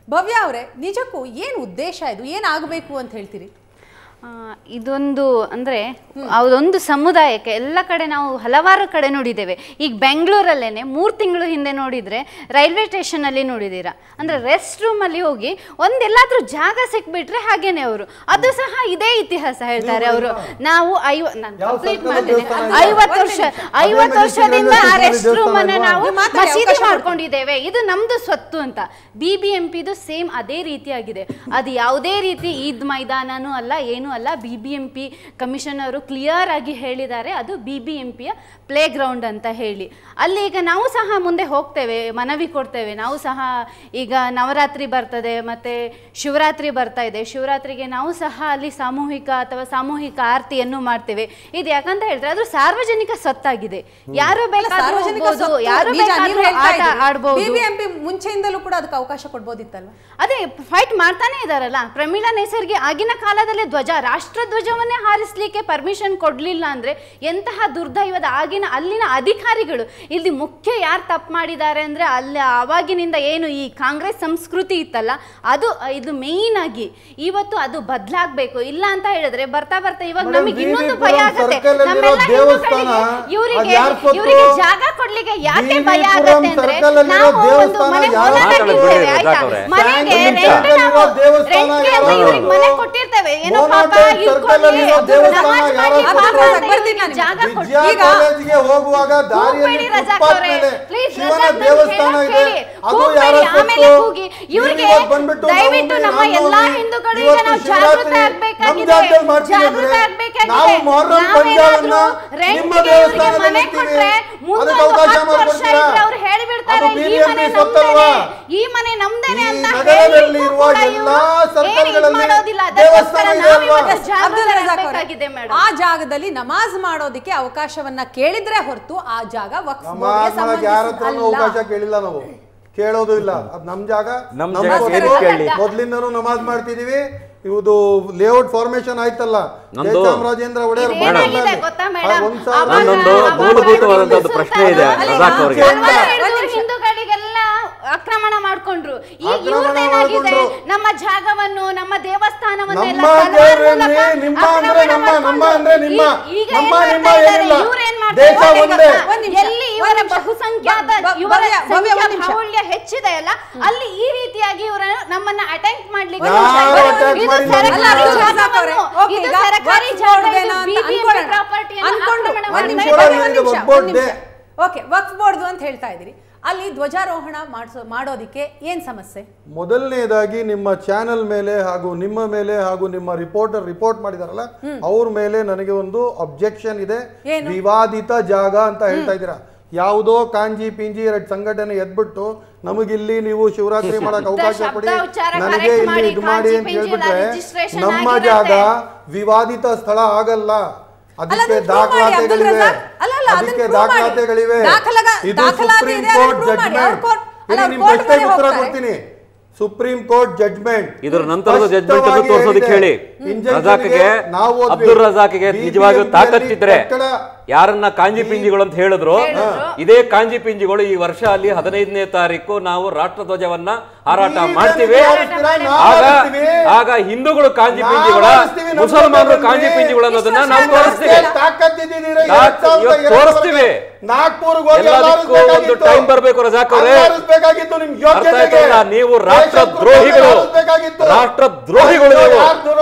ಭವ್ಯ ಅವರೇ ನಿಜಕ್ಕೂ ಏನು ಉದ್ದೇಶ ಇದು ಏನಾಗಬೇಕು ಅಂತ ಹೇಳ್ತೀರಿ ಆ, ಇದೊಂದು ಅಂದರೆ ಅದೊಂದು ಸಮುದಾಯಕ್ಕೆ ಎಲ್ಲ ಕಡೆ ನಾವು ಹಲವಾರು ಕಡೆ ನೋಡಿದ್ದೇವೆ ಈಗ ಬೆಂಗಳೂರಲ್ಲೇನೆ ಮೂರು ತಿಂಗಳು ಹಿಂದೆ ನೋಡಿದರೆ ರೈಲ್ವೆ ಸ್ಟೇಷನಲ್ಲಿ ನೋಡಿದ್ದೀರಾ ಅಂದರೆ ರೆಸ್ಟ್ ರೂಮಲ್ಲಿ ಹೋಗಿ ಒಂದೆಲ್ಲಾದ್ರೂ ಜಾಗ ಸಿಕ್ಬಿಟ್ರೆ ಹಾಗೇನೆ ಅವರು ಅದು ಸಹ ಇದೇ ಇತಿಹಾಸ ಹೇಳ್ತಾರೆ ಅವರು ನಾವು ಐವ ನಾನು ಯಾವ ಕಂಪ್ಲೀಟ್ ಸರ್ಕಾರದ ಮಾಡ್ತೇನೆ ದೇವಸ್ಥಾನ ಇದೆ? ಐವತ್ತು ವರ್ಷ ಅದೇ ಐವತ್ತು ಮೆಜೆಸ್ಟಿಕ್ ವರ್ಷದಿಂದ ಆ ರೈಲ್ವೆ ರೆಸ್ಟ್ ರೂಮ್ ಅನ್ನ ದೇವಸ್ಥಾನ ನಾವು ನೀವು ಮಾತಾಡಿ, ಮಸೀದಿ ಅವಕಾಶ ಮಾಡ್ಕೊಂಡಿದ್ದೇವೆ ಇದು ನಮ್ದು ಸ್ವತ್ತು ಅಂತ ಬಿ ಬಿ ಎಂ ಪಿದು ಸೇಮ್ ಅದೇ ರೀತಿಯಾಗಿದೆ ಅದು ಯಾವುದೇ ರೀತಿ ಈದ್ ಮೈದಾನನೂ ಅಲ್ಲ ಏನೂ ಅಲ್ಲ B B M P commission ಅವರು ಕ್ಲಿಯರ್ ಆಗಿ ಹೇಳಿದ್ದಾರೆ ಅದು ಬಿ ಬಿ ಎಂ ಪಿಯ ಪ್ಲೇ ಗ್ರೌಂಡ್ ಅಂತ ಹೇಳಿ ಅಲ್ಲಿ ಈಗ ನಾವು ಸಹ ಮುಂದೆ ಹೋಗ್ತೇವೆ ಮನವಿ ಕೊಡ್ತೇವೆ ನಾವು ಸಹ ಈಗ ನವರಾತ್ರಿ ಬರ್ತದೆ ಮತ್ತೆ ಶಿವರಾತ್ರಿ ಬರ್ತಾ ಇದೆ ಶಿವರಾತ್ರಿಗೆ ನಾವು ಸಹ ಅಲ್ಲಿ ಸಾಮೂಹಿಕ ಅಥವಾ ಸಾಮೂಹಿಕ ಆರತಿಯನ್ನು ಮಾಡ್ತೇವೆ ಇದು ಯಾಕಂತ ಹೇಳಿದ್ರೆ ಅದು ಸಾರ್ವಜನಿಕ ಸ್ವತ್ತಾಗಿದೆ ಯಾರು ಅಲ್ಲ, ಬೇಕಾದ್ರೂ ಸಾರ್ವಜನಿಕ ಹೋಗ್ಬೋದು, ಸ್ವತ್ತು ಯಾರು ನಿಜ, ನೀವು ಬೇಕಾದ್ರೂ ಹೇಳ್ತಾ ಆಟ ಇದ್ದೀರಿ. ಆಡ್ಬೋದು BBMP ಮುಂಚೆಯಿಂದಲೂ ಕೂಡ ಅದಕ್ಕೆ ಅವಕಾಶ ಕೊಡ್ಬೋದಿತ್ತಲ್ವಾ ಅದೇ ಫೈಟ್ ಮಾಡ್ತಾನೆ ಇದಾರಲ್ಲ ಪ್ರಮೀಳಾ ನೇಸರ್ಗಿ ಆಗಿನ ಕಾಲದಲ್ಲಿ ಧ್ವಜ ರಾಷ್ಟ್ರ ಧ್ವಜವನ್ನೇ ಹಾರಿಸ್ಲಿಕ್ಕೆ ಪರ್ಮಿಷನ್ ಕೊಡ್ಲಿಲ್ಲ ಅಂದ್ರೆ ಎಂತಹ ದುರ್ದೈವದ ಆಗಿನ ಅಲ್ಲಿನ ಅಧಿಕಾರಿಗಳು ಇಲ್ಲಿ ಮುಖ್ಯ ಯಾರು ತಪ್ಪು ಮಾಡಿದ್ದಾರೆ ಅಂದ್ರೆ ಅಲ್ಲಿ ಆವಾಗಿನಿಂದ ಏನು ಈ ಕಾಂಗ್ರೆಸ್ ಸಂಸ್ಕೃತಿ ಇತ್ತಲ್ಲ ಅದು ಅ, ಇದು ಮೇಯ್ನ್ ಆಗಿ ಇವತ್ತು ಅದು ಬದಲಾಗಬೇಕು ಇಲ್ಲ ಅಂತ ಹೇಳಿದ್ರೆ ಬರ್ತಾ ಬರ್ತಾ ಇವಾಗ Madam, ನಮಗೆ ಇನ್ನೊಂದು ವಿ.ವಿ. ಭಯ ಪುರಂ ಆಗುತ್ತೆ circle ಅಲ್ಲಿರೋ ನಮ್ಮೆಲ್ಲ ದೇವಸ್ಥಾನ, ಹಿಂದೂಗಳಿಗೆ ಇವರಿಗೆ ಅದ್ ಯಾರ್ ಸ್ವತ್ತು? ಇವರಿಗೆ ಜಾಗ ಕೊಡ್ಲಿಕ್ಕೆ ಯಾಕೆ ವಿ.ವಿ. ಭಯ ಪುರಂ ಆಗುತ್ತೆ ಅಂದ್ರೆ circle ಅಲ್ಲಿರೋ ನಾವು ಒಂದು ದೇವಸ್ಥಾನ ಮನೆ ಯಾರು ಓನರ್ ಮಾತಾಡೋದು ಆಗಿರ್ತೇವೆ, ಬಿಡಿ, ಆಯ್ತಾ? ರಾಜ್ ಅವ್ರೆ. ಮನೆಗೆ ಸ್ಯಾಂಡಲ್ ರೆಂಟ್ ಸರ್ಕಲ್ ನಾವು ಇರೋ ದೇವಸ್ಥಾನ ರೆಂಟ್ಗೆ ಯಾರು ಇವ್ರಿಗೆ ಮಾಡೋದು? ಮನೆ ಕೊಟ್ಟಿರ್ತೇವೆ ಏನೋ ಮೋನಾರ್ಡ್ ಪಾಪ ಸರ್ಕಲ್ ಇಟ್ಕೊಳ್ಳಿ, ಅಲ್ಲಿರೋ ದೇವಸ್ಥಾನ ನಮಾಜ್ ಯಾರು ಮಾಡಿ ಕೊಟ್ಟಿರೋದು? ಪಾಪ ಅಂತ ಬರ್ತೀನಿ ಇವ್ರಿಗೆ ನಾನು. ಜಾಗ ಕೊಟ್ಟು ವಿದ್ಯಾ ಈಗ- ಕಾಲೇಜಿಗೆ ಹೋಗುವಾಗ ದಾರಿಯಲ್ಲಿ ಕೂಗ್ಬೇಡಿ ರಜಾಕ್ ಫುಟ್ಪಾತ್ ಅವ್ರೆ. ಮೇಲೆ Please, ಶಿವನ ರಜಾಕ್ ದೇವಸ್ಥಾನ ಹೇಳಕ್ ಇದೆ ಹೇಳಿ. ಅದು ಕೂಗ್ಬೇಡಿ, ಯಾರ ಆಮೇಲೆ ಸ್ವತ್ತು? ಕೂಗಿ. ನೀವು ಇವ್ರಿಗೆ ಇವತ್ತು ಬಂದ್ಬಿಟ್ಟು ದಯವಿಟ್ಟು ನವಮಿ, ನಮ್ಮ ರಾಮನವಮಿ, ಎಲ್ಲಾ ಹಿಂದೂಗಳು ಈಗ ಇವತ್ತು ನಾವು ಶಿವರಾತ್ರಿ, ಜಾಗೃತ ಆಗ್ಬೇಕಾಗಿದೆ. ನಮ್ಮ ಜಾಗದಲ್ಲಿ ಮಾಡ್ತೀವಿ ಜಾಗೃತ ಅಂದ್ರೆ ಆಗ್ಬೇಕಾಗಿದೆ. ನಾವು ಮೊಹರಂ ಪಂಜಾಬನ್ನ ನಾವೇನಾದ್ರೂ ರೆಂಟ್ಗೆ ನಿಮ್ಮ ಇವ್ರಿಗೆ ದೇವಸ್ಥಾನದಲ್ಲಿ ಮನೆ ಇಡ್ತೀವಿ. ಕೊಟ್ರೆ ಮುಂದೊಂದು ಅದಕ್ಕೆ ಅವಕಾಶ ಹತ್ತು ವರ್ಷ ಮಾಡ್ಕೊಡ್ತೀರಾ? ಇದ್ರೆ ಅವ್ರು ಹೇಳಿಬಿಡ್ತಾರೆ, ಅದು ಈ BBMP ಮನೆ ಸ್ವತ್ತಲ್ವಾ? ನಮ್ದೇನೆ, ಈ ಮನೆ ನಮ್ದೇನೆ ಈ ಅಂತ ನಗರದಲ್ಲಿ ಹೇಳಿಕ್ಕೂ ಇರುವ ಕೂಡ ಎಲ್ಲಾ ಇವ್ರು ಸರ್ಕಲ್ಗಳಲ್ಲಿ ಏನು ಮಾಡೋದಿಲ್ಲ ದೇವಸ್ಥಾನ ಅದಕ್ಕೋಸ್ಕರ ಇದೆ ನಾವು ಅಲ್ವಾ? ಇವತ್ತು ಅಬ್ದುಲ್ ಜಾಗೃತ ರಜಾಕ್ ಅವರೇ, ಆಗ್ಬೇಕಾಗಿದೆ ಮೇಡಮ್ ಆ ಜಾಗದಲ್ಲಿ ನಮಾಜ್ ಮಾಡೋದಕ್ಕೆ ಅವಕಾಶವನ್ನ ಕೇಳಿದ್ರೆ ಹೊರತು ಆ ಜಾಗ ವಕ್ಫ್ ಬೋರ್ಡ್ಗೆ ನಮಾಜ್ ಮಾಡಕ್ ಯಾರ ಹತ್ರನೂ ಸಂಬಂಧಿಸಿದ್ದಲ್ಲ. ಅವಕಾಶ ಕೇಳಿಲ್ಲ ನಾವು ಕೇಳೋದು ಇಲ್ಲ ಅದ್ ನಮ್ ಜಾಗ ನಮ್ ನಮ್ ಜಾಗ ಸ್ವತ್ತು. ಏನಕ್ಕೆ ಕೇಳಿ? ಮೊದ್ಲಿಂದನೂ ನಮಾಜ್ ಮಾಡ್ತಿದೀವಿ ಇದು ಲೇಔಟ್ ಫಾರ್ಮೇಶನ್ ಆಯ್ತಲ್ಲ ನಂದು- ಜಯಚಾಮರಾಜೇಂದ್ರ ಒಡೆಯರ್ ಇದೇನಾಗಿದೆ ಬಂದಾದ್ಮೇಲೆ ಗೊತ್ತಾ ಆ ಮೇಡಮ್? ಒಂದ್ ಸಾವಿರದ ನನ್ನೊಂದು ಅವಾಗ ಮೂಲಭೂತವಾದಂತದ್ದು ಅವಾಗ ಪ್ರಶ್ನೆ ಇದೆ ಅಲ್ಲ, ರಜಾಕ್ ಅವರಿಗೆ ಈಗ- ಅಲ್ವಾ ಒಂದ್ ಹಿಡಿದು ನಿಮಿಷ. ಹಿಂದೂಗಳಿಗೆಲ್ಲ ಆಕ್ರಮಣ ಮಾಡ್ಕೊಂಡ್ರು ಈಗ ಆಕ್ರಮಣ ಇವ್ರದ್ದೇನಾಗಿದೆ ಮಾಡ್ಕೊಂಡ್ರು. ನಮ್ಮ ಜಾಗವನ್ನು ನಮ್ಮ ದೇವಸ್ಥಾನವನ್ನೆಲ್ಲ ನಮ್ಮ ತಲವಾರ್ ದೇವ್ರೇನ್ರಿ? ಮೂಲಕ ನಿಮ್ಮ ಆಕ್ರಮಣ ಅಂದ್ರೆ ನಮ್ಮ, ಮಾಡ್ಕೊಂಡ್ರು. ನಮ್ಮ ಅಂದ್ರೆ ನಿಮ್ಮ. ಈ- ಈಗ ನಮ್ಮ ಏನ್ ನಿಮ್ಮ ಮಾಡ್ತಾ ಇದ್ದಾರೆ? ಏನಿಲ್ಲ. ಇವ್ರೇನ್ ದೇಶ ಮಾಡ್ತಾ ಇದ್ದಾರೆ? ಒಂದೇ. ಒಂದ್ ನಿಮಿಷ, ಎಲ್ಲಿ ಒಂದ್ ಇವರ ನಿಮಿಷ. ಬಹುಸಂಖ್ಯಾತ ಬ- ಬ- ಇವರ ಭವ್ಯ, ಭವ್ಯ, ಸಂಖ್ಯಾ ಒಂದ್ ನಿಮಿಷ. ಬಾಹುಳ್ಯ ಹೆಚ್ಚಿದೆ ಅಲ್ಲ ಅಲ್ಲಿ ಈ ರೀತಿಯಾಗಿ ಇವರ ನಮ್ಮನ್ನ ಅಟ್ಯಾಕ್ ಮಾಡ್ಲಿಕ್ಕೆ ಯಾರು ಇದು attack ಮಾಡಿಲ್ಲ? ಸರ್ಕಾರಿ ಅಲ್ಲ, ಜಾಗವನ್ನು- ಅವ್ರೆ, okay, ಇದು ಈಗ ಸರ್ಕಾರಿ ವಕ್ಫ್ ಜಾಗ ಬೋರ್ಡ್ದೇನೋ ಇದು ಅಂತ BBMP ಅನ್ಕೊಳ್ಳೋಣ. ಪ್ರಾಪರ್ಟಿಯನ್ನು ಅನ್ಕೊಂಡು ಆಕ್ರಮಣ ಒಂದ್ ಮಾಡ್ತಾ ನಿಮಿಷ, ಇದ್ದಾರೆ. ನಿಮಿಷ, ಒಂದ್ ನಿಮಿಷ, ವಕ್ಫ್ ಒಂದ್ ನಿಮಿಷ. ಬೋರ್ಡ್ದೆ. ಓಕೆ ವಕ್ಫ್ ಬೋರ್ಡ್ ಅಂತ ಹೇಳ್ತಾ ಇದ್ದೀರಿ ಅಲ್ಲಿ ಧ್ವಜಾರೋಹಣ ಮಾಡಿಸೋ ಮಾಡೋದಿಕ್ಕೆ ಏನ್ ಸಮಸ್ಯೆ ಮೊದಲನೇದಾಗಿ ನಿಮ್ಮ ಚಾನೆಲ್ ಮೇಲೆ ಹಾಗೂ ನಿಮ್ಮ ಮೇಲೆ ಹಾಗೂ ನಿಮ್ಮ ರಿಪೋರ್ಟರ್ ರಿಪೋರ್ಟ್ ಮಾಡಿದಾರಲ್ಲ ಅವ್ರ ಮೇಲೆ ನನಗೆ ಒಂದು ಅಬ್ಜೆಕ್ಷನ್ ಇದೆ ಏನು? ವಿವಾದಿತ ಜಾಗ ಅಂತ ಹೇಳ್ತಾ ಇದ್ದೀರಾ ಯಾವುದೋ ಕಾಂಜಿ ಪಿಂಜಿ ಎರಡು ಸಂಘಟನೆ ಎದ್ಬಿಟ್ಟು ನಮಗಿಲ್ಲಿ ನೀವು ಶಿವರಾತ್ರಿ ಮಾಡಕ್ ಅವಕಾಶ ಶಬ್ದ ಕೊಡಿ ಉಚ್ಚಾರ ನನಗೆ correct ಇಲ್ಲಿ ಮಾಡಿ, ಇದು ಮಾಡಿ ಕಾಂಜಿ ಅಂತ ಪಿಂಜಿ ಎಲ್ಲ ಹೇಳ್ಬಿಟ್ರೆ registration ನಮ್ಮ ಆಗಿರುತ್ತೆ. ಜಾಗ ವಿವಾದಿತ ಸ್ಥಳ ಆಗಲ್ಲ ಅದಕ್ಕೆ ಅದನ್ನ prove ಮಾಡಿ, ಅಬ್ದುಲ್ ದಾಖಲಾತಿಗಳಿವೆ ರಜಾಕ್. ಅಲ್ಲ, ಅಲ್ಲ, ಅದನ್ನ ಅದಕ್ಕೆ prove ಮಾಡಿ. ದಾಖಲಾತಿಗಳಿವೆ ದಾಖಲಾಗ- ಇದು ದಾಖಲಾತಿ ಸುಪ್ರೀಂ ಇದೆ, ಅದನ್ನ ಕೋರ್ಟ್ prove ಮಾಡಿ. ಅವ್ರ ಜಡ್ಜ್ಮೆಂಟ್ court- ಅಲ್ಲ, ಅವ್ರ ನಿಮ್ court ಪ್ರಶ್ನೆಗೆ ಮೊರೆ ಉತ್ತರ ಹೋಗ್ತಾರೆ. ಕೊಡ್ತೀನಿ ಸುಪ್ರೀಂ ಕೋರ್ಟ್ ಜಡ್ಜ್ಮೆಂಟ್ ಇದ್ರ ನಂತರದ ಜಡ್ಜ್ಮೆಂಟ್ ಅನ್ನು ತೋರಿಸೋದಕ್ಕೆ ಹೇಳಿ ರಜಾಕ್ಗೆ ಅಬ್ದುಲ್ ರಜಾಕ್ಗೆ ನಿಜವಾಗಿಯೂ ತಾಕತ್ತಿದ್ರೆ ಯಾರನ್ನ ಕಾಂಜಿ ಪಿಂಜಿಗಳು ಅಂತ ಹೇಳಿದ್ರು ಇದೇ ಕಾಂಜಿ ಪಿಂಜಿಗಳು ಈ ವರ್ಷ ಅಲ್ಲಿ ಹದಿನೈದನೇ ತಾರೀಕು ನಾವು ರಾಷ್ಟ್ರಧ್ವಜವನ್ನ ಹಾರಾಟ ನೀವೆಲ್ಲ ಮಾಡ್ತೀವಿ ಹಾರಿಸ್ತೀರಾ? ನಾವು ಆಗ ಹಾರಿಸ್ತೀವಿ. ಆಗ ಹಿಂದೂಗಳು ಕಾಂಜಿ ನಾವು ಪಿಂಜಿಗಳ ಹಾರಿಸ್ತೀವಿ, ನಮ್ಮ ಮುಸಲ್ಮಾನರು ದೇಶದಲ್ಲಿ ಕಾಂಜಿ ಪಿಂಜಿಗಳು ಅನ್ನೋದನ್ನ ಇಷ್ಟು ನಾವು ವರ್ಷ ತೋರಿಸ್ತೀವಿ ತಾಕತ್ತಿದ್ದೀರಾ ತಾಕ್- ಇವತ್ತು ತೋರಿಸ್ತೀವಿ. ನಾಗ್ಪುರ್ಗೆ ಹೋಗಿ ಎಲ್ಲದಕ್ಕೂ ಒಂದು time ಬರ್ಬೇಕು ರಜಾಕ್ ಅವ್ರೆ. ಬೇಕಾಗಿತ್ತು ನಿಮ್ ಅರ್ಥ ಆಯ್ತಲ್ಲ ನೀವು ರಾಷ್ಟ್ರ ದ್ರೋಹಿಗಳು ರಾಷ್ಟ್ರ ದ್ರೋಹಿಗಳು ನೀವು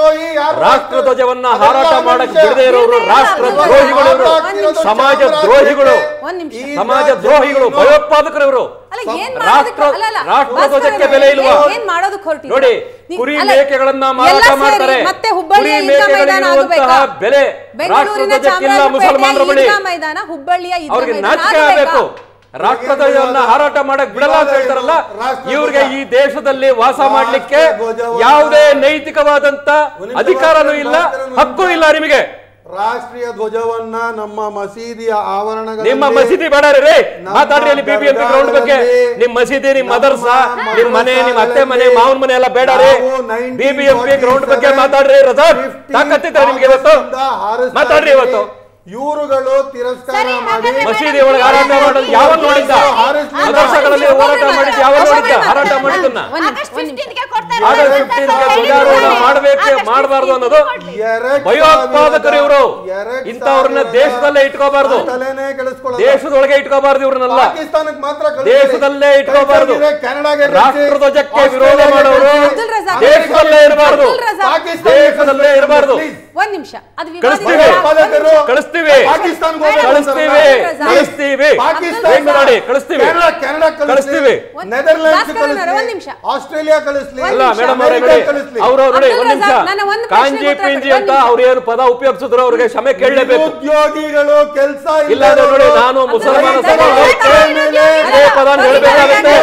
ರಾಷ್ಟ್ರ ಧ್ವಜವನ್ನ ಹಾರಾಟ ಮಾಡಕ್ ಬಿಡದೇ ಇರೋರು ರಾಷ್ಟ್ರ ದ್ರೋಹಿಗಳು ಇವರು ಸಮಾಜ ದ್ರೋಹಿಗಳು ಒಂದ್ ನಿಮಿಷ. ಸಮಾಜ ದ್ರೋಹಿಗಳು ಭಯೋತ್ಪಾದಕರು ಇವರು ಅಲ್ಲ ಏನ್ ರಾಷ್ಟ್ರ ಮಾಡೋದಕ್ಕೆ- ಅಲ್ಲ, ಅಲ್ಲ, ರಾಷ್ಟ್ರ ಭಾಸ್ಕರ್ ಧ್ವಜಕ್ಕೆ ಅವರೇ, ಬೆಲೆ ಇಲ್ವಾ ಏನ್- ಏನ್ ಮಾಡೋದಕ್ಕೆ ಹೊರಟಿದ್ದೀರಾ? ನೋಡಿ ನೀ- ಕುರಿ ಅಲ್ಲ, ಮೇಕೆಗಳನ್ನ ಎಲ್ಲ ಮಾರಾಟ ಸೇರಿ ಮಾಡ್ತಾರೆ ಮತ್ತೆ ಹುಬ್ಬಳ್ಳಿಯ ಕುರಿ ಯುದ್ಧ ಮೈದಾನ ಮೇಕೆಗಳಿರುವಂತಹ ಆಗ್ಬೇಕಾ? ಬೆಲೆ ರಾಷ್ಟ್ರ ಬೆಂಗಳೂರಿನ ಧ್ವಜಕ್ಕಿಲ್ಲ ಚಾಮರಾಜಪೇಟೆಯ ಮುಸಲ್ಮಾನರ ಬಳಿ ಯುದ್ಧ ಮೈದಾನ ಹುಬ್ಬಳ್ಳಿಯ ಯುದ್ಧ ಅವ್ರಿಗೆ ಮೈದಾನ ನಾಚಿಕೆ ಆಗ್ಬೇಕಾ? ಆಗಬೇಕು ರಾಷ್ಟ್ರ ಧ್ವಜವನ್ನ ಹಾರಾಟ ಮಾಡಕ್ ಬಿಡಲ್ಲ ಅಂತ ಹೇಳ್ತಾರಲ್ಲ ರಾಷ್ಟ್ರ ಇವ್ರಿಗೆ ಧ್ವಜ. ಈ ದೇಶದಲ್ಲಿ ವಾಸ ಮಾಡ್ಲಿಕ್ಕೆ ಧ್ವಜವನ್ನ- ಯಾವುದೇ ನೈತಿಕವಾದಂತ ಒಂದು ಅಧಿಕಾರನೂ ನಿಮಿಷ ಇಲ್ಲ ಮಾತ್ರ ಹಕ್ಕು ಇಲ್ಲ ನಿಮಗೆ ರಾಷ್ಟ್ರೀಯ ಧ್ವಜವನ್ನ ನಮ್ಮ ಮಸೀದಿಯ ಆವರಣಗಳಲ್ಲಿ ನಿಮ್ಮ ಮಸೀದಿ ಬೇಡಾರಿ ರೇ ನಮ್ಮ ಮಾತಾಡ್ರಿ ಅಲ್ಲಿ ಬಿಬಿಎಂಪಿ ಗ್ರೌಂಡ್ ಬಗ್ಗೆ ದರ್ಗಾಗಳಲ್ಲಿ ನಿಮ್ ಮಸೀದಿ ನಿಮ್ ನಮ್ಮ ಮದರ್ಸ ನಿಮ್ ಮನೆ ನಿಮ್ ಅತ್ತೆ ಮನೆ ಮದರ್ಸಾಗಳಲ್ಲಿ ಮಾವನ್ ಮನೆ ಎಲ್ಲ ಬೇಡಾರಿ ನಾವು 1947 ಬಿಬಿಎಂಪಿ ಗ್ರೌಂಡ್ ಬಗ್ಗೆ ಮಾತಾಡ್ರಿ ರಜಾಕ್ ತಾಕತ್ತಿದ್ರೆ ನಿಮ್ಗೆ ಇವತ್ತು 50 ಹಾರಿಸ್ತಾ ಮಾತಾಡ್ರಿ ಇದ್ದೀವಿ. ಇವತ್ತು ಇವರುಗಳು ತಿರಸ್ಕಾರ ಮಾಡಿ ಮಸೀದಿ ಒಳಗೆ ಹಾರಾಟ ಮಾಡೋದು ಯಾವಾಗ ನೋಡಿದ್ದ ಹಾರಿಸ್ಲಿಲ್ಲ. ಮದರ್ಸಗಳಲ್ಲಿ ಹೋರಾಟ ಮಾಡಿದ್ದು ಯಾವಾಗ ನೋಡಿದ್ದ ಹಾರಾಟ ಮಾಡಿದ್ದನ್ನ ಆಗಸ್ಟ್ 15 ಗೆ ಕೊಡ್ತಾರೆ ಆಗಸ್ಟ್ 15 ಗೆ ಧ್ವಜಾರೋಹಣ ಮಾಡಬೇಕು ಮಾಡಬಾರ್ದು ಅನ್ನೋದು ಎರಡ್ ಭಯೋತ್ಪಾದಕರು ಇವರು ಎರಡ್ ಇಂಥವ್ರನ್ನ ಸಾವಿರದ ದೇಶದಲ್ಲೇ ಇಟ್ಕೋಬಾರ್ದು ತಲೆನೇ ಕೆಡಿಸ್ಕೊಳ್ಳಲ್ಲ. ದೇಶದೊಳಗೆ ಇಟ್ಕೋಬಾರ್ದು ಇವ್ರನ್ನೆಲ್ಲ ಪಾಕಿಸ್ತಾನಕ್ಕೆ ಮಾತ್ರ ಕಳಿಸಿ. ದೇಶದಲ್ಲೇ ಇಟ್ಕೋಬಾರ್ದು ಕಳಿಸಿದ್ರೆ ಕೆನಡಾಗೆ ಕಳಿಸಿ, ರಾಷ್ಟ್ರ ಧ್ವಜಕ್ಕೆ ವಿರೋಧ ಆಸ್ಟ್ರೇಲಿಯಾಗೆ ಮಾಡೋರು ಕಳಿಸಿ, ಅಬ್ದುಲ್ ರಜಾಕ್ ದೇಶದಲ್ಲೇ ಇರಬಾರ್ದು ಅಬ್ದುಲ್ ರಜಾಕ್ ಪಾಕಿಸ್ತಾನ ದೇಶದಲ್ಲೇ ಇರಬಾರ್ದು Please. ಒಂದ್ ನಿಮಿಷ ಅದು ಕಳಿಸ್ತೀವಿ. ವಿವಾದಿತ ಭಯೋತ್ಪಾದಕರು ಕಳಿಸ್ತೀವಿ ಪಾಕಿಸ್ತಾನ್ಗೆ ಬೇಡ. ಹೋಗ್ಬೇಕು ಕಳಿಸ್ತೀವಿ ಅಂತಾರಲ್ಲ. ಕಳಿಸ್ತೀವಿ ಅಬ್ದುಲ್ ಹೆಂಗ್ ರಜಾಕ್. ನೋಡಿ ಕಳಿಸ್ತೀವಿ ಕೆನಡಾ ಕೆನಡಾ ಕಳಿಸ್ತೀವಿ. ಕಳಿಸ್ತೀವಿ ನೆದರ್ಲ್ಯಾಂಡ್ಸ್ ಭಾಸ್ಕರ್ ಅವರೇ, ಒಂದ್ ನಿಮಿಷ. ಕಳಿಸ್ಲಿ ಆಸ್ಟ್ರೇಲಿಯಾ ಕಳಿಸ್ಲಿ ಅಲ್ಲ ನಿಮಿಷ. ಮೇಡಮ್ ಅವರೇ ಅಮೆರಿಕ ನೋಡಿ ಕಳಿಸ್ಲಿ. ಅವ್ರು ನೋಡಿ ಅಬ್ದುಲ್ ಒಂದ್ ನಿಮಿಷ ರಜಾಕ್, ನನ್ನ ಒಂದು ಪ್ರಶ್ನೆಗೆ ಕಾಂಜಿ ಉತ್ತರ ಪಿಂಜಿ ಕೊಡಿ, ಅಂತ ಒಂದ್ ಅವ್ರು ಏನು ಪದ ಉಪಯೋಗಿಸಿದ್ರು ಅವ್ರಿಗೆ ಕ್ಷಮೆ ಕೇಳಲೇಬೇಕು ಉದ್ಯೋಗಿಗಳು ಕೆಲಸ ಇಲ್ಲ ಅಂದ್ರೆ ನೋಡಿ ನಾನು ಮುಸಲ್ಮಾನ ಸಮುದಾಯಕ್ಕೆ ಇದೇ ಪದ ಹೇಳಬೇಕಾಗುತ್ತೆ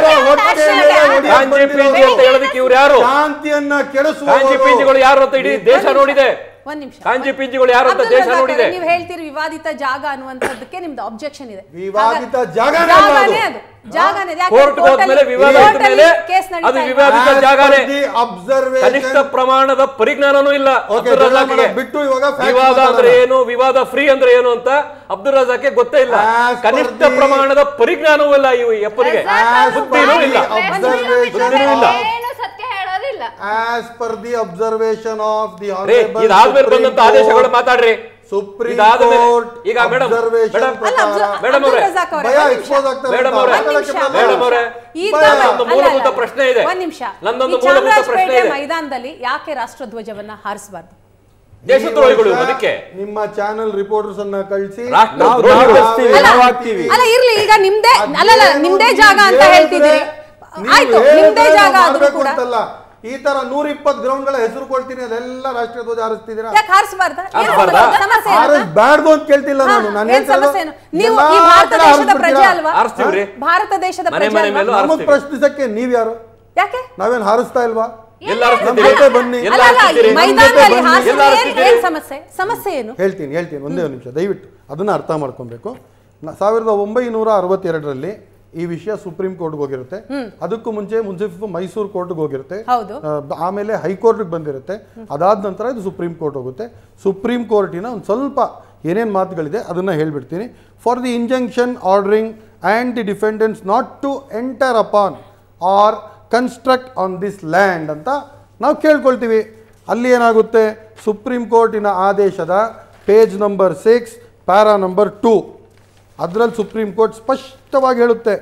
ಕಾಂಜಿ ಪಿಂಜಿ ಅಂತ ಹೇಳೋದಕ್ಕೆ ಇವ್ರು ಯಾರು ಶಾಂತಿಯನ್ನ ಕೆಡಿಸುವ ಕಾಂಜಿ ಪಿಂಜಿಗಳು ಯಾರು ಅಂತ ಇಡೀ ದೇಶ ನೋಡಿದೆ ಒಂದ್ ನಿಮಿಷ ಕಾಂಜಿ ಪಿಂಜಿಗಳು ಯಾರು ಅಂತ ಅಬ್ದುಲ್ ದೇಶ ರಜಾಕ್ ನೋಡಿದೆ ಅವರೇ, ನೀವು ಹೇಳ್ತೀರಿ ವಿವಾದಿತ ಜಾಗ ಅನ್ನುವಂಥದ್ದಕ್ಕೆ ನಿಮ್ದು ಅಬ್ಜೆಕ್ಷನ್ ಇದೆ ವಿವಾದಿತ ಹಾಗ- ಜಾಗನೇ ಅಲ್ಲ ಅದು. ಜಾಗನೇ ಅದು ಜಾಗನೇ ಅದು. ಯಾಕೆ ಕೋರ್ಟ್ court ಹೋದ್ಮೇಲೆ ಅಲ್ಲಿ- ವಿವಾದ court ಆದ ಅಲ್ಲಿ ಮೇಲೆ ಕೇಸ್ ನಡೀತಾ ಅದು ಇದೆ. ವಿವಾದಿತ As per ಜಾಗನೇ the observation- ಕನಿಷ್ಠ ಪ್ರಮಾಣದ ಪರಿಜ್ಞಾನನೂ ಇಲ್ಲ Okay, ಅಬ್ದುಲ್ ರಜಾಕ್ಗೆ. ಜಗಳ ಬಿಟ್ಟು ಇವಾಗ facts ವಿವಾದ ಅಂದ್ರೆ ಮಾತಾಡೋಣ. ಏನು ವಿವಾದ ಫ್ರೀ ಅಂದ್ರೆ ಏನು ಅಂತ ಅಬ್ದುಲ್ ರಜಾಕ್ಗೆ ಗೊತ್ತೇ ಇಲ್ಲ As per ಕನಿಷ್ಠ the- ಪ್ರಮಾಣದ ಪರಿಜ್ಞಾನವೂ ಇಲ್ಲ ಇವು ಎಪ್ಪನಿಗೆ As ಬುದ್ಧಿನೂ per ಇಲ್ಲ the observation ಇಲ್ಲ. ಏನು ಸತ್ಯ ಹೇಳೋದಿಲ್ಲ as per the observation of the ರೇ honorable ಇದಾದ್ಮೇಲೆ Supreme ಬಂದಂತ ಆದೇಶಗಳು Court, ಮಾತಾಡ್ರಿ ಸುಪ್ರೀಂ ಇದಾದ್ಮೇಲೆ ಕೋರ್ಟ್ ಈಗ ಮೇಡಮ್ observation ಮೇಡಮ್ ಅಲ್ಲ, ಅಬ್ದುಲ್- ಪ್ರಕಾರ ಮೇಡಮ್ ಅಬ್ದುಲ್ ಅವರೇ, ರಜಾಕ್ ಅವರೇ, ಭಯ ಒಂದ್ ನಿಮಿಷ. expose ಆಗ್ತದೆ ಮೇಡಮ್ ಅಂತ ಅವರೇ, ಮಾತಾಡಕ್ಕೆ ಒಂದ್ ನಿಮಿಷ, ಬರಲ್ಲ. ಮೇಡಮ್ ಅವರೇ, ಈಗ ಭಯ. ಒಂದು ಅಲ್ಲ, ಮೂಲಭೂತ ಅಲ್ಲ, ಪ್ರಶ್ನೆ ಇದೆ. ಒಂದ್ ನಿಮಿಷ ನಂದೊಂದು ಈ ಮೂಲಭೂತ ಪ್ರಶ್ನೆ ಚಾಮರಾಜಪೇಟೆ ಇದೆ. ಮೈದಾನದಲ್ಲಿ ಯಾಕೆ ರಾಷ್ಟ್ರಧ್ವಜವನ್ನ ಹಾರಿಸಬಾರ್ದು ದೇಶದ್ರೋಹಿಗಳು ಈ ವರ್ಷ ಅದಕ್ಕೆ ನಿಮ್ಮ ಚಾನೆಲ್ ರಿಪೋರ್ಟರ್ಸ್ ಅನ್ನ ಕಳಿಸಿ ರಾಷ್ಟ್ರ ನಾವು- ದ್ರೋಹಿಗಳು. ನಾವು ಹಾಕ್ತೀವಿ, ನಾವೇ ನಾವು ಹಾಕ್ತೀವಿ. ಅಲ್ಲ ಇರ್ಲಿ ಈಗ ನಿಮ್ದೇ ಅಲ್ಲಲ್ಲ ಅದೇನು ನಿಮ್ದೇ ನೀವು ಜಾಗ ಅಂತ ಹೇಳಿದ್ರೆ ಹೇಳ್ತಿದ್ದೀರಿ ನೀವು ಆಯ್ತು ಹೇಳಿದ್ರೆ ನಿಮ್ದೇ ಜಾಗ ನಾವು ಆದ್ರೂ ಮಾಡ್ಬೇಕು ಕೂಡ ಅಂತಲ್ಲ ಈ ತರ ನೂರ ಇಪ್ಪತ್ತು ಗ್ರೌಂಡ್ ಗಳ ಹೆಸರು ಕೊಡ್ತೀನಿ ಅದೆಲ್ಲ ರಾಷ್ಟ್ರೀಯ ಧ್ವಜ ಹಾರಿಸ್ತಿದ್ದೀರಾ ಯಾಕೆ ಹಾರಿಸಬಾರ್ದ ಹಾರಿಸ್ಬಾರ್ದಾ? ಸಮಸ್ಯೆ ಏನದ? ಹಾರಿಸ್ಬಾರ್ದು ಅಂತ ಕೇಳ್ತಿಲ್ಲ ಹಾ, ನಾನು ನಾನು ಏನ್ ಸಮಸ್ಯೆ ಏನು? ನೀವು ಈ ಎಲ್ಲಾ ಭಾರತ ಕಡೆ ದೇಶದ ಪ್ರಜೆ ಹಾರಿಸ್ಬಿಡ್ತೀರಾ? ಅಲ್ವಾ ಹಾರಿಸ್ತೀವ್ರಿ. ಭಾರತ ದೇಶದ ಮನೆ ಪ್ರಜೆ ಮನೆ ಅಲ್ವಾ? ಮೇಲೂ ನಮಗ್ ಹಾರಿಸ್ತೀವಿ. ಪ್ರಶ್ನಿಸಕ್ಕೆ ನೀವ್ ಯಾರು ಯಾಕೆ ನಾವೇನ್ ಹಾರಿಸ್ತಾ ಇಲ್ವಾ ಎಲ್ಲ ನಮ್ಮ ಹಾರಿಸ್ತೀವಿ ಜೊತೆ ಬನ್ನಿ ಎಲ್ಲ ಅಲ್ಲ, ಅಲ್ಲ, ಈ ಹಾರಿಸ್ತೀರಿ ಮೈದಾನದಲ್ಲಿ ಬನ್ನಿ. ಹಾರಿಸಿದ್ರೆ ಎಲ್ಲ ಏನ್- ಹಾರಿಸ್ತೀರಿ. ಏನ್ ಸಮಸ್ಯೆ ಸಮಸ್ಯೆ ಏನು ಹೇಳ್ತೀನಿ ಹೇಳ್ತೀನಿ ಒಂದೇ ಒಂದು ನಿಮಿಷ ದಯವಿಟ್ಟು ಅದನ್ನ ಅರ್ಥ ಮಾಡ್ಕೊಬೇಕು ನ- ಸಾವಿರದ ಒಂಬೈನೂರ ಅರವತ್ತೆರಡರಲ್ಲಿ ಈ ವಿಷಯ ಸುಪ್ರೀಂ ಕೋರ್ಟ್ಗೆ ಹೋಗಿರುತ್ತೆ ಅದಕ್ಕೂ ಮುಂಚೆ ಮುನ್ಸಿಫ್ ಮೈಸೂರು ಕೋರ್ಟ್ಗೆ ಹೋಗಿರುತ್ತೆ ಹೌದು. ಆ, ಬ- ಆಮೇಲೆ ಹೈಕೋರ್ಟ್ಗೆ ಬಂದಿರುತ್ತೆ ಅದಾದ ನಂತರ ಇದು ಸುಪ್ರೀಂ ಕೋರ್ಟ್ ಹೋಗುತ್ತೆ ಸುಪ್ರೀಂ ಕೋರ್ಟಿನ ಒಂದು ಸ್ವಲ್ಪ ಏನೇನು ಮಾತುಗಳಿದೆ ಅದನ್ನು ಹೇಳ್ಬಿಡ್ತೀನಿ for the injunction ordering and the defendants not to enter upon or construct on this land ಅಂತ ನಾವು ಕೇಳ್ಕೊಳ್ತೀವಿ ಅಲ್ಲಿ ಏನಾಗುತ್ತೆ ಸುಪ್ರೀಂ ಕೋರ್ಟಿನ ಆದೇಶದ page number six para number two ಅದರಲ್ಲಿ ಸುಪ್ರೀಂ ಕೋರ್ಟ್ ಸ್ಪಷ್ಟವಾಗಿ ಹೇಳುತ್ತೆ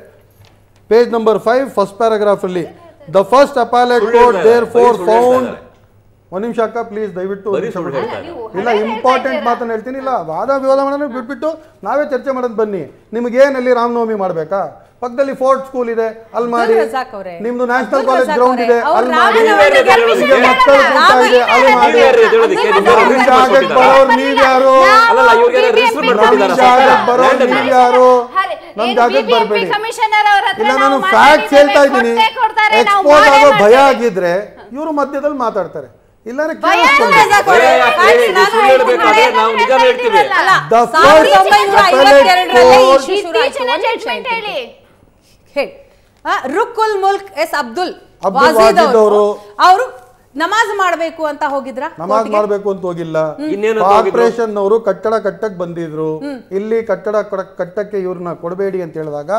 ಪೇಜ್ ನಂಬರ್ ಫೈವ್ ಫಸ್ಟ್ ಪ್ಯಾರಾಗ್ರಾಫಲ್ಲಿ ದ ಫಸ್ಟ್ ಅಪಾಲೆಟ್ ಸುಳ್ಳು ಕೋರ್ಟ್ ಹೇಳ್ತಾ ದೇರ್ ಇದ್ದಾರೆ. ಫೋರ್ ಬರೀ ಸುಳ್ಳು ಹೇಳ್ತಾ ಫೌಂಡ್ ಇದ್ದಾರೆ. ಒಂದು ನಿಮಿಷ ಅಕ್ಕ ಪ್ಲೀಸ್ ದಯವಿಟ್ಟು ಒಂದ್ ಬರೀ ನಿಮಿಷ ಸುಳ್ಳು ಬಿಡಿ. ಹೇಳ್ತಾ ಇದ್ದಾರೆ. ಇಲ್ಲ ಇಂಪಾರ್ಟೆಂಟ್ ಮಾತನ್ನ ಹೇಳ್ತೀನಿ ಇಲ್ಲ ವಾದ ವಿವಾದ ಮಾಡೋಣ ಬಿಟ್ಬಿಟ್ಟು ನಾವೇ ಚರ್ಚೆ ಮಾಡೋದು ಬನ್ನಿ ನಿಮ್ಗೇನಲ್ಲಿ ರಾಮನವಮಿ ಮಾಡ್ಬೇಕಾ ಪಕ್ಕದಲ್ಲಿ ಫೋರ್ಟ್ ಸ್ಕೂಲ್ ಇದೆ ಅಲ್ಲಿ ಮಾಡಿ ಅಬ್ದುಲ್ ರಜಾಕ್ ಅವ್ರೆ. ನಿಮ್ದು national Abdul college Razak ground ಅವ್ರೆ, ಇದೆ ಅವ್ರು ಅಲ್ಲಿ ಮಾಡಿ ರಾಮನವಮಿಗೆ ಈಗ ಈಗ ಮಕ್ಕಳು ಕೂತಾ ಇದೆ ಅಲ್ಲಿ ಮಾಡಿ ನೀವ್ಯಾರು ಇದು ಹೇಳೋದಕ್ಕೆ? ಅಬ್ದುಲ್ ನಿಮ್ಗೆ ರಜಾಕ್ ನಮ್ ರಿಜಿಸ್ಟರ್ ಜಾಗಕ್ಕೆ ಮಾಡ್ಕೊಟ್ಟಿದ್ದಾರಾ? ಬರೋರು ನೀವ್ಯಾರು ಅಲ್ಲಲ್ಲ ಇವ್ರಿಗೆ ರಿಜಿಸ್ಟರ್ ನಮ್ ಮಾಡ್ಕೊಟ್ಟಿದ್ದಾರಾ ಜಾಗಕ್ಕೆ ಬರೋರು Land ಅನ್ನ? ನೀವ್ಯಾರು ನಮ್ ಜಾಗಕ್ಕೆ ಬರಬೇಡಿ ಕಮಿಷನರ್ ಅವ್ರ ಹತ್ರ ಇಲ್ಲ ನಾವು ನಾನು ಫ್ಯಾಕ್ಟ್ಸ್ ಹೇಳ್ತಾ ಇದ್ದೀನಿ ಕೊಟ್ಟೇ ಕೊಡ್ತಾರೆ, ನಾವು ಎಕ್ಸ್ಪೋಸ್ ಮಾಡೇ ಆಗೋ ಭಯ ಮಾಡ್ತೀವಿ. ಆಗಿದ್ರೆ ಇವರು ಮಧ್ಯದಲ್ಲಿ ಮಾತಾಡ್ತಾರೆ ಇಲ್ಲಾಂದ್ರೆ ಭಯ ಕೇಳಿಸ್ಕೊಳ್ಳಿ. ಇಲ್ಲ ಸರ್. ಭಯ ಯಾಕೆ? ನೀವು ಸುಳ್ಳು ಹೇಳ್ಬೇಕಾದ್ರೆ ನಾವು ನಿಜ ಹೇಳ್ತೀವಿ ಅಲ್ಲ The ಸಾವಿರದ first ಒಂಬೈನೂರ appellate ಐವತ್ತೆರಡರಲ್ಲೇ ಈ court- issue ಶುರು ಆಯ್ತು. ಇತ್ತೀಚಿನ ಒಂದ್ ನಿಮಿಷ ಜಡ್ಜ್ಮೆಂಟ್ ಹೇಳ್ತೀನಿ. ಹೇಳಿ ಹೇಳಿ ಆ, ರುಕ್ಕುಲ್ ಮುಲ್ಕ್ ಎಸ್ ಅಬ್ದುಲ್ ಅಬ್ದುಲ್ ವಾಜೀದ್ ವಾಜೀದ್ ಅವರು ಅವರು ಅವರು ನಮಾಜ್ ಮಾಡಬೇಕು ಅಂತ ಹೋಗಿದ್ರ ನಮಾಜ್ ಮಾಡ್ಬೇಕು ಅಂತ ಹೋಗಿಲ್ಲ ಇನ್ನೇನು ಅಂತ ಹೋಗಿದ್ರು? ಕಾರ್ಪೊರೇಷನ್ ಅವರು ಕಟ್ಟಡ ಕಟ್ಟಕ್ ಬಂದಿದ್ರು ಇಲ್ಲಿ ಕಟ್ಟಡ ಕೊಡಕ್- ಕಟ್ಟಕ್ಕೆ ಇವ್ರನ್ನ ಕೊಡಬೇಡಿ ಅಂತ ಹೇಳಿದಾಗ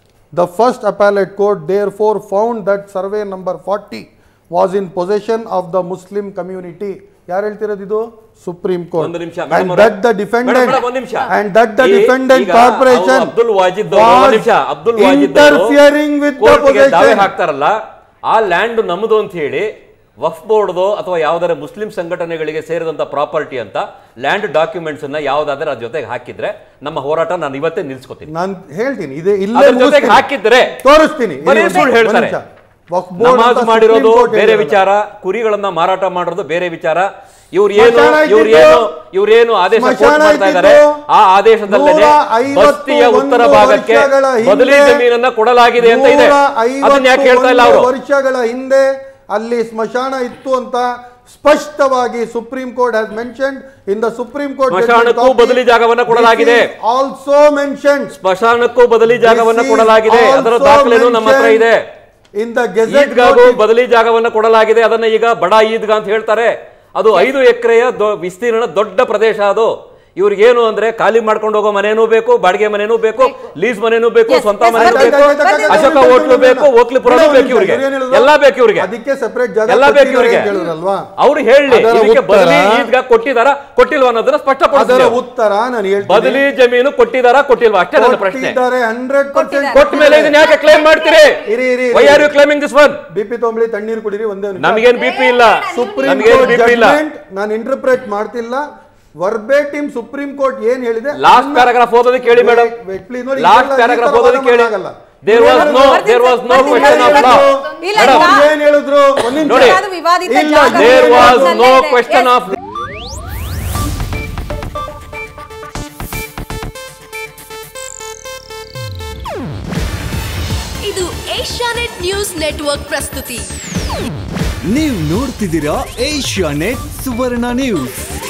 the first appellate court therefore found that survey number forty was in possession of the Muslim community ಯಾರು ಹೇಳ್ತಿರೋದು ಇದು ಸುಪ್ರೀಂ ಕೋರ್ಟ್ ಒಂದು ನಿಮಿಷ and madam that the madam, defendant madam, ಒಂದ್ ನಿಮಿಷ. ಅಂಡ್ ದಟ್ ದ ಈ- ಡಿಫೆಂಡೆಂಟ್ ಈಗ corporation ಅವ್ರು ಅಬ್ದುಲ್ ವಾಜಿದ್ ಅವರು, ಒಂದ್ ನಿಮಿಷ, ಅಬ್ದುಲ್ ವಾಜಿದ್ ಅವರು ಇಂಟರ್ಫಿಯರಿಂಗ್ ವಿತ್ ದ ಕೋರ್ಟ್ಗೆ ದಾವೆ ಪೊಸೆಷನ್ ಹಾಕ್ತಾರಲ್ಲ ಆ ಲ್ಯಾಂಡ್ ನಮ್ಮದು ಅಂತ ಹೇಳಿ ವಫ್ ಬೋರ್ಡ್ದು ಅಥವಾ ಯಾವ್ದಾರ ಮುಸ್ಲಿಂ ಸಂಘಟನೆಗಳಿಗೆ ಸೇರಿದಂತ ಪ್ರಾಪರ್ಟಿ ಅಂತ ಲ್ಯಾಂಡ್ ಡಾಕ್ಯುಮೆಂಟ್ಸ್ ಅನ್ನ ಯಾವ್ದಾದ್ರೆ ಅದ್ರ ಜೊತೆಗೆ ಹಾಕಿದ್ರೆ ನಮ್ಮ ಹೋರಾಟ ನಾನು ಇವತ್ತೇ ನಿಲ್ಸ್ಕೊತೀನಿ ನಾನು ಹೇಳ್ತೀನಿ ಇದೆ ಇಲ್ಲೇ ಅದ್ರ ಜೊತೆಗೆ ಮುಗಿಸ್ತೀನಿ. ಹಾಕಿದ್ರೆ ತೋರಿಸ್ತೀನಿ ಬರೀ ಇಲ್ಲಿ ಸುಳ್ಳು ಒಂದು ಹೇಳ್ತಾರೆ. ನಿಮಿಷ. ವಕ್ಫ್ ಬೋರ್ಡ್ ನಮಾಜ್ ಅಂತ ಮಾಡಿರೋದು ಸುಪ್ರೀಂ ಕೋರ್ಟ್ ಬೇರೆ ಹೇಳಿರಲ್ಲ. ವಿಚಾರ ಕುರಿಗಳನ್ನ ಮಾರಾಟ ಮಾಡೋದು ಬೇರೆ ವಿಚಾರ ಇವ್ರು ಏನು ಸ್ಮಶಾನ ಇವ್ರು ಇದ್ದಿದ್ದು- ಏನು ಇವ್ರೇನು ಆದೇಶ ಸ್ಮಶಾನ ಕೋರ್ಟ್ ಮಾಡ್ತಾ ಇದ್ದಾರೆ ಇದ್ದಿದ್ದು ಆ ಆದೇಶದಲ್ಲೇ ನೂರ ಐವತ್ತು ಬಸ್ತಿಯ ಉತ್ತರ ಒಂದು ಭಾಗಕ್ಕೆ ವರ್ಷಗಳ ಹಿಂದೆ ಬದಲಿ ಜಮೀನನ್ನ ಕೊಡಲಾಗಿದೆ ಅಂತ ಇದೆ ನೂರ ಅದನ್ನ ಯಾಕೆ ಹೇಳ್ತಾ ಇಲ್ಲ ಐವತ್ತು ಅವರು ವರ್ಷಗಳ ಹಿಂದೆ ಅಲ್ಲಿ ಸ್ಮಶಾನ ಇತ್ತು ಅಂತ ಸ್ಪಷ್ಟವಾಗಿ Supreme Court has mentioned in the Supreme Court ಸ್ಮಶಾನಕ್ಕೂ ಬದಲಿ ಜಾಗವನ್ನ ಕೊಡಲಾಗಿದೆ. ಆಲ್ಸೋ ಮೆನ್ಷನ್ ಸ್ಮಶಾನಕ್ಕೂ ಬದಲಿ ಜಾಗವನ್ನ ಕೊಡಲಾಗಿದೆ ಅದರ ದಾಖಲೆನೂ ನಮ್ಮ ಹತ್ರ ಇದೆ ಇನ್ ದ ಗೆಜೆಟ್ ಈದ್ಗಾಗೂ ಬದಲಿ ಜಾಗವನ್ನ ಕೊಡಲಾಗಿದೆ ಅದನ್ನ ಈಗ ಬಡ ಈದ್ಗಾ ಅಂತ ಹೇಳ್ತಾರೆ ಅದು ಐದು ಎಕರೆಯ ವಿಸ್ತೀರ್ಣ ದೊಡ್ಡ ಪ್ರದೇಶ ಅದು ಇವ್ರಿಗೇನು ಅಂದ್ರೆ ಖಾಲಿ ಮಾಡ್ಕೊಂಡು ಹೋಗೋ ಮನೇನೂ ಬೇಕು ಬಾಡಿಗೆ ಮನೇನೂ ಬೇಕು ಲೀಸ್ ಮನೇನೂ ಬೇಕು Yes, ಸ್ವಂತ yes, ಮನೇನೂ ಬರ್ತೀನಿ, ಬೇಕು ಬರ್ತೀನಿ, ಬರ್ತೀನಿ. ಅಶೋಕ ಹೋಟ್ಲು ಬೇಕು ಓಕ್ಲಿಪುರನೂ ಬೇಕು ಇವ್ರಿಗೆ ಎಲ್ಲ ಬೇಕು ಇವ್ರಿಗೆ ಅದಕ್ಕೆ ಸೆಪರೇಟ್ ಜಾಗ ಎಲ್ಲ ಬೇಕು ಕೊಟ್ಟಿದ್ದಾರೆ ಇವ್ರಿಗೆ ಅಂತ ಹೇಳಿದ್ರಲ್ವಾ ಅವ್ರು ಹೇಳಿ ಅದರ ಇದಕ್ಕೆ ಉತ್ತರ- ಬದಲಿ ಈದ್ಗ ಕೊಟ್ಟಿದಾರ ಕೊಟ್ಟಿಲ್ವಾ ಅನ್ನೋದನ್ನ ಅದರ ಸ್ಪಷ್ಟಪಡಿಸಿದ್ರೆ ಉತ್ತರ ನಾನು ಹೇಳ್ತೀನಿ ಬದಲಿ ಜಮೀನು ಕೊಟ್ಟಿದಾರಾ ಕೊಟ್ಟಿಲ್ವಾ ಅಷ್ಟೇ ನನ್ನ ಪ್ರಶ್ನೆ ಕೊಟ್ಟಿದ್ದಾರೆ ಹಂಡ್ರೆಡ್ ಪರ್ಸೆಂಟ್ ಕೊಟ್ಟ ಮೇಲೆ ಇದನ್ನ ಯಾಕೆ ಕ್ಲೈಮ್ ಮಾಡ್ತೀರಿ ಇರಿ, ಇರಿ, ವೈ ಇರಿ. Are you claiming this one BP ತೊಂಬಳಿ ತಣ್ಣೀರು ಕುಡಿರಿ ಒಂದೇ ನಿಮಿಷ. ನಮಗೇನ್ ಬಿ ಪಿ ಇಲ್ಲ ಸುಪ್ರೀಂ ನಮಗೇನ್ ಕೋರ್ಟ್ ಬಿ ಪಿ ಇಲ್ಲ ಜಡ್ಜ್ಮೆಂಟ್ ನಾನು ಇಂಟರ್ಪ್ರೇಟ್ ಮಾಡ್ತಿಲ್ಲ ವರ್ಬೇಟಿಮ್ ಸುಪ್ರೀಂ ಕೋರ್ಟ್ ಏನ್ ಹೇಳಿದೆ ಲಾಸ್ಟ್ ಪ್ಯಾರಾಗ್ರಾಫ್ ಓದೋದಕ್ಕೆ ಹೇಳಿ ಮೇಡಮ್ Wait, please ನೋಡಿ, ಲಾಸ್ಟ್ ಇದೆಲ್ಲ ಈ ಪ್ಯಾರಾಗ್ರಾಫ್ ತರ ಓದೋದಕ್ಕೆ ಹೇಳಿ ಆಗಲ್ಲ. ದೇರ್ ವಾಸ್ ನೋ ಬರ್ತೀನಿ ದೇರ್ ಸರ್, ವಾಸ್ ನೋ ಬರ್ತೀನಿ ಕ್ವೆಶ್ಚನ್ ಆಫ್ ಲಾ ಇಲ್ಲ, ಮೇಡಮ್ ಇಲ್ಲ. ಏನ್ ಹೇಳಿದ್ರು ಒಂದ್ ನಿಮಿಷ. ನೋಡಿ. ಅದು ವಿವಾದಿತ ಇಲ್ಲ, ಜಾಗ ದೇರ್ ಏನು ವಾಸ್ ಹೇಳಿದ್ರು? ನೋ ಇದೆ. Question Yes. ಆಫ್ ಇದು ಏಷ್ಯಾನೆಟ್ ನ್ಯೂಸ್ ನೆಟ್ವರ್ಕ್ ಪ್ರಸ್ತುತಿ ನೀವು ನೋಡ್ತಿದ್ದೀರಾ ಏಷ್ಯಾ ನೆಟ್ ಸುವರ್ಣ ನ್ಯೂಸ್